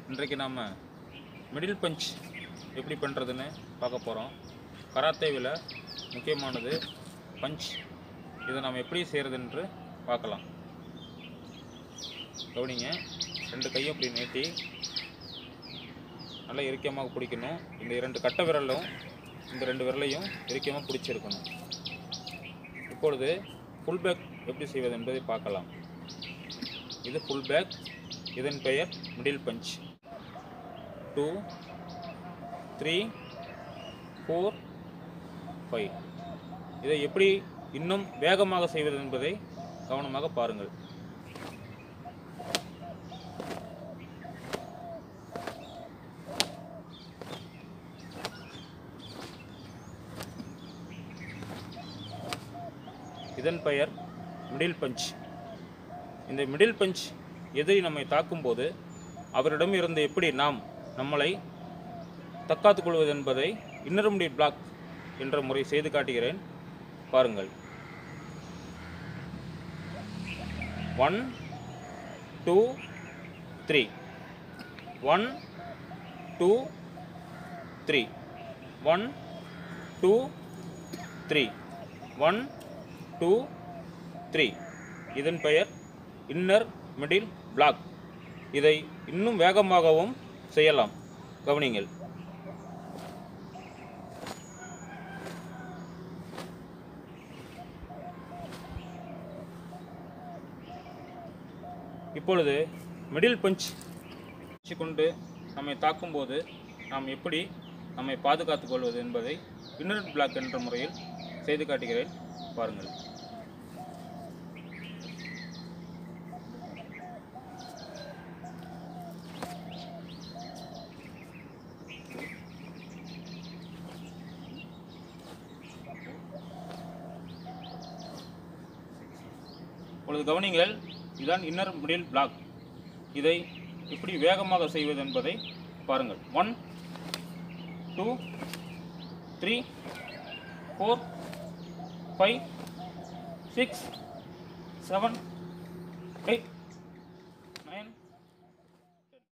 இன்றைக்கு நாம் middle punch எப்படி பண்ணுறதுன்னு பார்க்க போகிறோம் கராத்தேவில் முக்கியமானது பஞ்ச் இதை நாம் எப்படி செய்கிறதுன்று பார்க்கலாம் கவனிங்க ரெண்டு கையும் இப்படி நீட்டி நல்லா இறுக்கமாக பிடிக்கணும் இந்த இரண்டு கட்டை விரலும் இந்த ரெண்டு விரலையும் இறுக்கமாக பிடிச்சிருக்கணும் இப்பொழுது ஃபுல் பேக் எப்படி செய்வது என்பதை பார்க்கலாம் இது ஃபுல் பேக் இதன் பெயர் middle punch two three four five இதை எப்படி இன்னும் வேகமாக செய்வது என்பதை கவனமாக பாருங்கள் இதன் பெயர் மிடில் பஞ்ச் இந்த மிடில் பஞ்ச் எதிரி நம்மை தாக்கும்போது அவரிடம் இருந்து எப்படி நாம் நம்மளை தற்காத்துக் கொள்வது என்பதை இன்னர்முடி பிளாக் என்ற முறை செய்து காட்டுகிறேன் பாருங்கள் one two three one two three one two three one two three இதன் பெயர் இன்னர் மிடில் பிளாக் இதை இன்னும் வேகமாகவும் செய்யலாம் கவனிங்கள் இப்பொழுது மிடில் பஞ்ச் கொண்டு நம்மை தாக்கும்போது நாம் எப்படி நம்மை பாதுகாத்துக் கொள்வது என்பதை இன்னர் பிளாக் என்ற முறையில் செய்து காட்டுகிறேன் பாருங்கள் இப்பொழுது கவனிங்கள் இதுதான் இன்னர் மிடில் பிளாக் இதை எப்படி வேகமாக செய்வது என்பதை பாருங்கள் one two three four five six seven eight